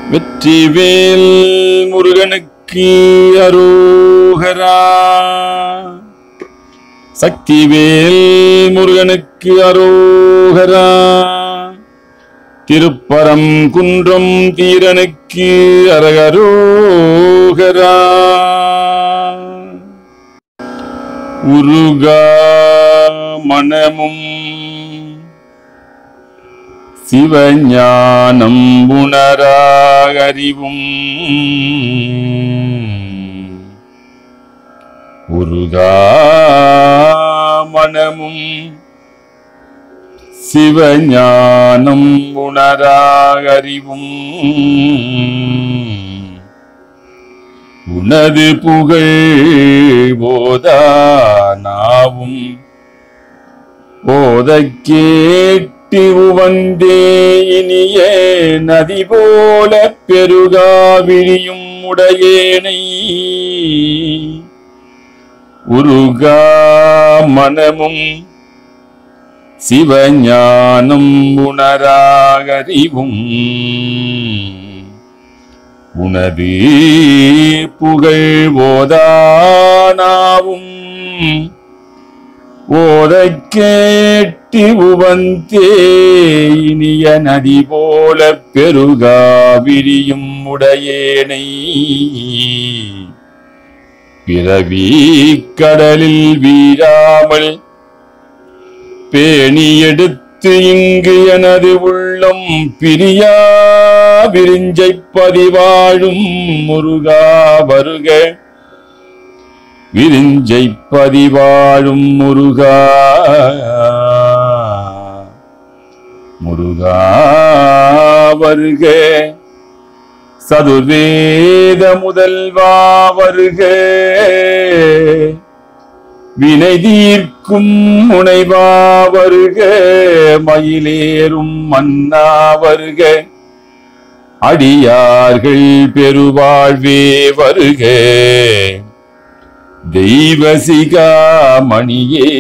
வெற்றிவேல் முருகனுக்கு அரோகரா சக்திவேல் முருகனுக்கு அரோகரா திருப்பரம் குன்றம் தீரனுக்கு அரகரோகரா உருகா மனமும் சிவஞானம் உணராகறிவும் உருகா மனமும் சிவஞானம் உணராகறிவும் உனது புகழ் போதா நாவும் போத கேட்டு உவந்தே இனிய நதி போல பெருகா விழியும் உடையேனை உருகா மனமும் சிவஞானம் உணராகறிவும் உனது புகழ் போதானாவும் ஓதக் கேட்டு உவந்தே இனிய நதி போல பெருகா விரியும் உடையேனை பிறவி கடலில் வீழாமல் பேணி எடுத்து இங்கு எனது உள்ளம் பிரியா விரிஞ்சை பதிவாழும் முருகா வருக விரிஞ்சை பதிவாழும் முருகா முருகா வருக சதுர்வேத முதல்வா வருக வினை தீர்க்கும் முனைவா வருக மயிலேறும் மன்னா வருக அடியார்கள் பெருவாழ்வே வருக தெய்வசிகாமணியே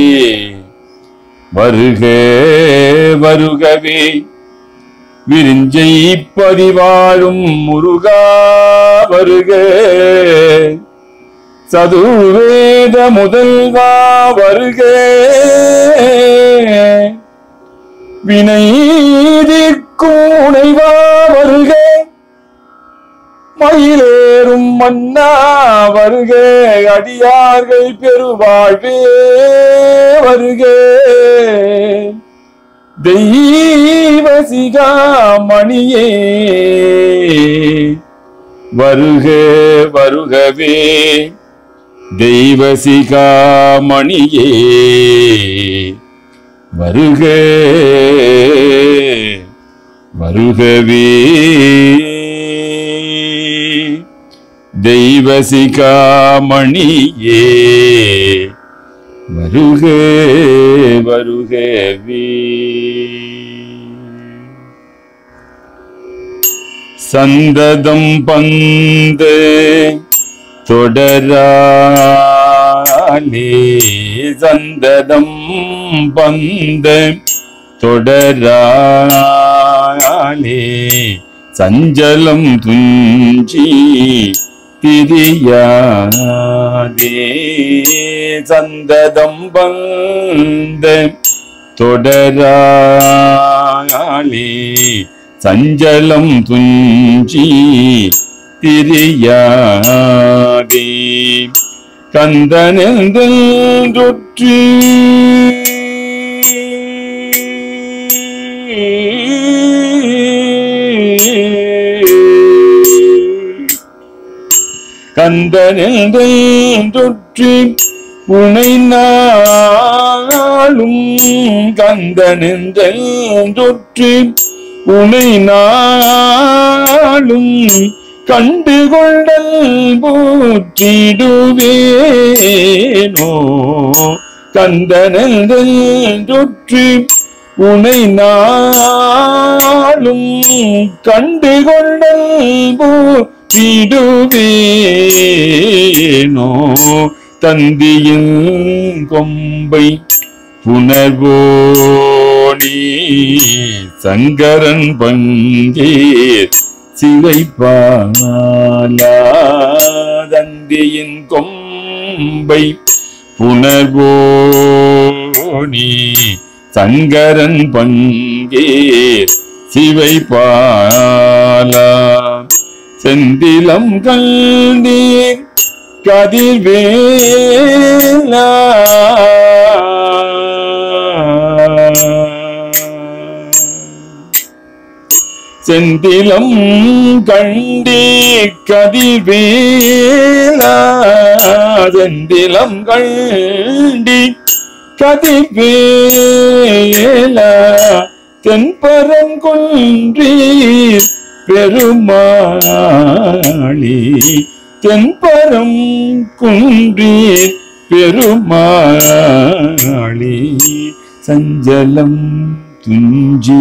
வருக வருகவே விரிஞ்சை பதிவாழும் முருகா வருக சதுர்வேத முதல்வா வருக வினைதிற்குணைவா வருக மயிலேறும் மன்னா வருக அடியார்கள் பெருவாழ்வே வருக தெய்வசிகாமணியே வருக வருகவே தெய்வசிகாமணியே வருக வருகவே தெய்வசிகாமணியே வருக வருகவே சந்ததம் பந்து தொடராலே சந்ததம் பந்து தொடராலே சஞ்சலம் துஞ்சி திரியாதே சந்ததம் பந்த தொடராலே சஞ்சலம் துஞ்சி திரியாதே கந்தனென்றொற்று கந்தனென்றொற்று உனை நாளும் கந்தனென்றொற்று உனை நாளும் கண்டுகொண்டல் போற்றிடுவேனோ கந்தனென்றொற்று உனை நாளும் கண்டுகொண்டல் போற்றிடுவேனோ தந்தியின் கொம்பை புனர்வோணி சங்கரன் பங்கேர் சிவைப்பாலாதந்தியின் கொம்பை புனர்வோனி சங்கரன் பங்கேர் சிவைப்பாலா செந்திலம் கண்டீர் கதிர்வேலா செந்திலம் கண்டி கதிர்வேலா செந்திலம் கண்டி கதிர்வேலா தென்பரங்குன்றீர் பெருமாளி தென்பரம் குன்றீர் பெருமாளி சஞ்சலம் துஞ்சி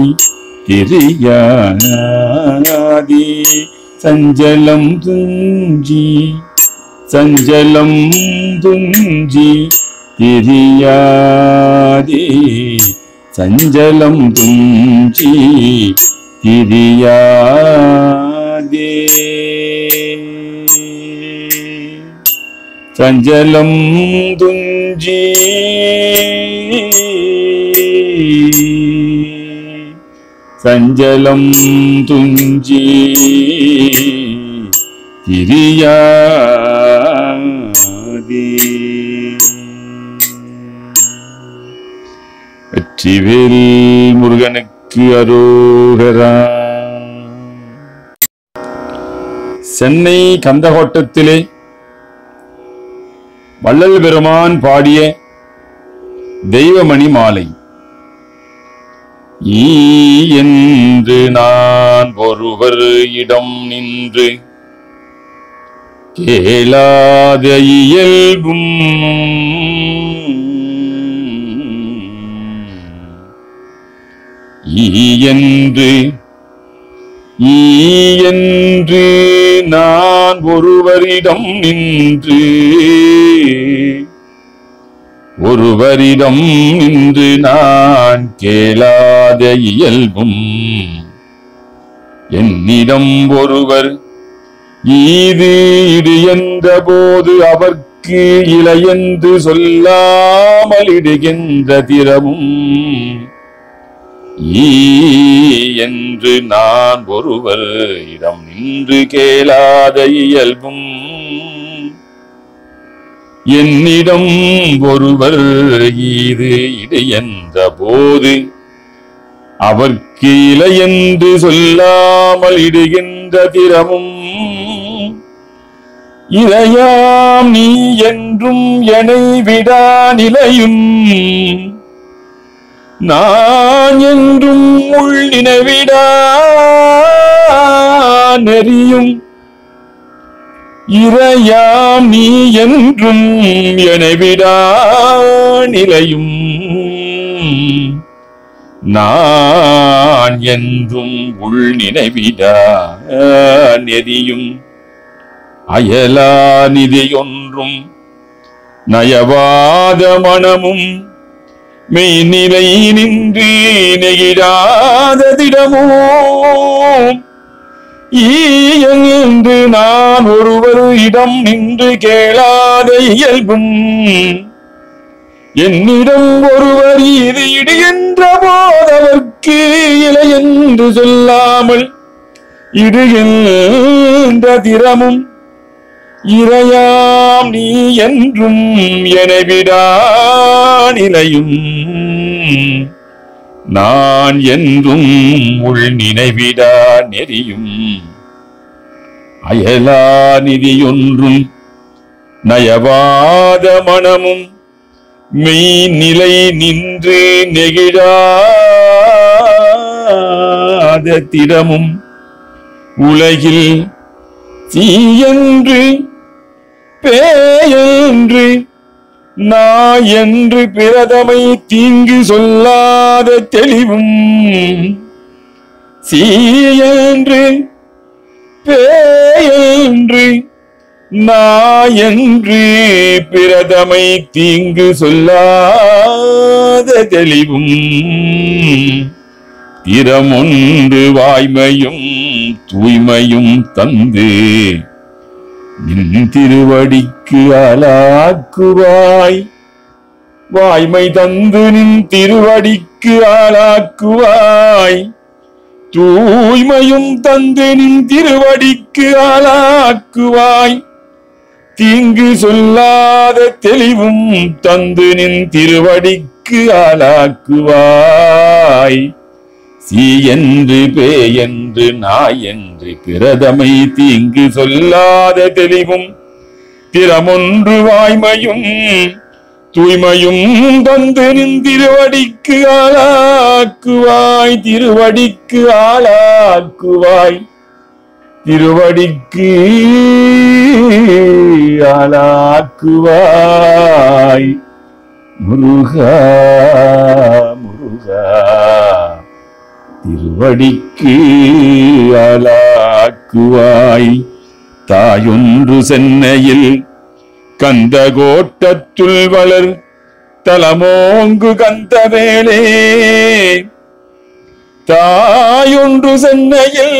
திரியாதி சஞ்சலம் துஞ்சி சஞ்சலம் துஞ்சி திரியாதி சஞ்சலம் துஞ்சி திரியாதே சஞ்சலம் துஞ்சி சஞ்சலம் துஞ்சி திரியாதே வெற்றிவேல் முருகனுக்கு அரோகரா சென்னை கந்தகோட்டத்திலே வள்ளல் பெருமான் பாடிய தெய்வமணி மாலை ஈ என்று நான் ஒருவர் இடம் நின்று கேளாத இயல்பும் ஈ என்று ஈ என்று நான் ஒருவரிடம் நின்று ஒருவரிடம் நின்று நான் கேளாத இயல்பும் என்னிடம் ஒருவர் ஈது இடு என்ற போது அவர்க்கு இளையென்று சொல்லாமல் இடுகின்ற திறமும் ஈ என்று நான் ஒருவர் இடம் நின்று கேளாத இயல்பும் என்னிடம் ஒருவர் ஈது இடு என்ற போது அவர்க்கு இளையென்று சொல்லாமல் இடுகின்ற திறமும் இளையாம் நீ என்றும் எனை விடா நிலையும் நான் என்றும் உள் நினைவிடா நெறியும் இறையாம் நீ என்றும் எனவிடா நிலையும் நான் என்றும் உள் நினைவிடா நெறியும் அயலா நிதியொன்றும் நயவாத மனமும் மெய்நிலை நின்று நெகிழாத திடமும் என்று நான் ஒருவர் இடம் நின்று கேளாத இயல்பும் என்னிடம் ஒருவர் இது இடுகின்ற போதவர்க்கு இலை என்று சொல்லாமல் இடுகின்ற திறமும் இறையாம் நீ என்றும் எனவிடா நிலையும் நான் என்றும் உள் நினைவிடா நெறியும் அயலா நிதியொன்றும் நயவாத மனமும் மெய்நிலை நின்று நெகிழாத திறமும் உலகில் தீயன்று பேயன்று நான் என்று பிரதமை தீங்கு சொல்லாத தெளிவும் சீயன்று பேயன்று நான் என்று பிரதமை தீங்கு சொல்லாத தெளிவும் திறமொன்று வாய்மையும் தூய்மையும் தந்து நின் திருவடிக்கு ஆளாக்குவாய் வாய்மை தந்து நின் திருவடிக்கு ஆளாக்குவாய் தூய்மையும் தந்து நின் திருவடிக்கு ஆளாக்குவாய் தீங்கு சொல்லாத தெளிவும் தந்து நின் திருவடிக்கு ஆளாக்குவாய் சீ என்று பே என்று நாய் என்று பிரதமை தீங்கு சொல்லாத தெளிவும் திறமொன்று வாய்மையும் தூய்மையும் தந்து நின் திருவடிக்கு ஆளாக்குவாய் திருவடிக்கு ஆளாக்குவாய் திருவடிக்கு ஆளாக்குவாய் முருகா முருகா திருவடிக்கு ஆளாக்குவாய் தாயொன்று சென்னையில் கந்த கோட்டத்துள் வளர் தலமோங்கு கந்தவேளே தாயொன்று சென்னையில்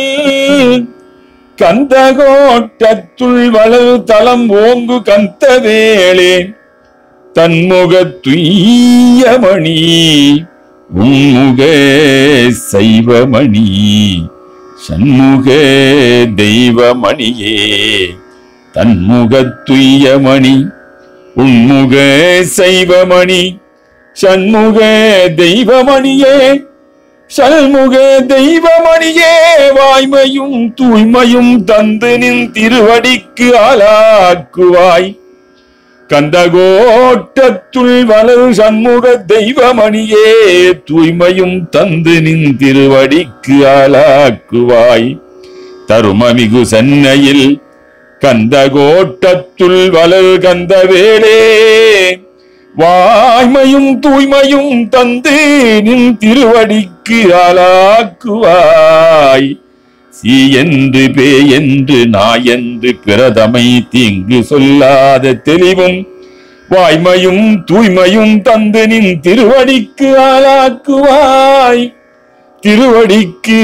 கந்தகோட்டத்துள் வளர் தலம் ஓங்கு கந்தவேளே தன்முகத் துய்யமணி உன்முக சைவமணி சண்முக தெய்வமணியே தன்முகத் துய்யமணி உன்முக சைவமணி சண்முக தெய்வமணியே சண்முக தெய்வமணியே வாய்மையும் தூய்மையும் தந்து நின் திருவடிக்கு ஆளாக்குவாய் கந்தகோட்டத்துள் வலது சண்முக தெய்வமணியே தூய்மையும் தந்து நின் திருவடிக்கு ஆளாக்குவாய் தருமமிகு சென்னையில் கந்தகோட்டத்துள் வலது கந்தவேளே வாய்மையும் தூய்மையும் தந்து நின் திருவடிக்கு ஆளாக்குவாய் சீ என்று பே என்று நாய் என்று பிரதமை தீங்கு சொல்லாத தெளிவும் வாய்மையும் தூய்மையும் தந்து நின் திருவடிக்கு ஆளாக்குவாய் திருவடிக்கு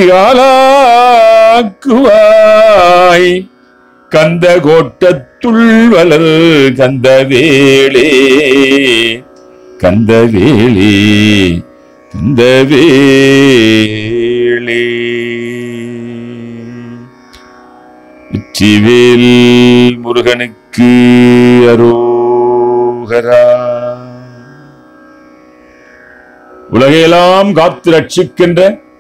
ஆளாக்குவாய் கந்த கோட்டத்துள் வளர் கந்த வேளே கந்த வேளே கந்த வேளே வெற்றிவேல் முருகனுக்கு அரோகரா உலகையெல்லாம் காத்து ரட்சிக்கின்ற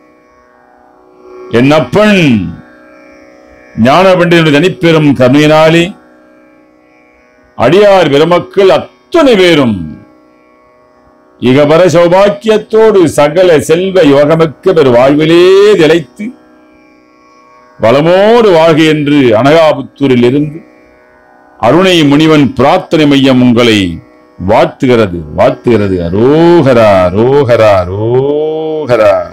என் அப்பன் ஞான பண்டிதனுடைய தனிப்பெரும் கருணையினாலே அடியார் பெருமக்கள் அத்தனை பேரும் இகபர சௌபாக்கியத்தோடு சகல செல்வ யோகமிக்க பெரு வாழ்விலே திளைத்து வளமோடு வாழ்க என்று அனகாபுத்தூரில் இருந்து அருணை முனிவன் பிரார்த்தனை மையம் உங்களை வாழ்த்துகிறது வாழ்த்துகிறது அரோகரா அரோகரா அரோகரா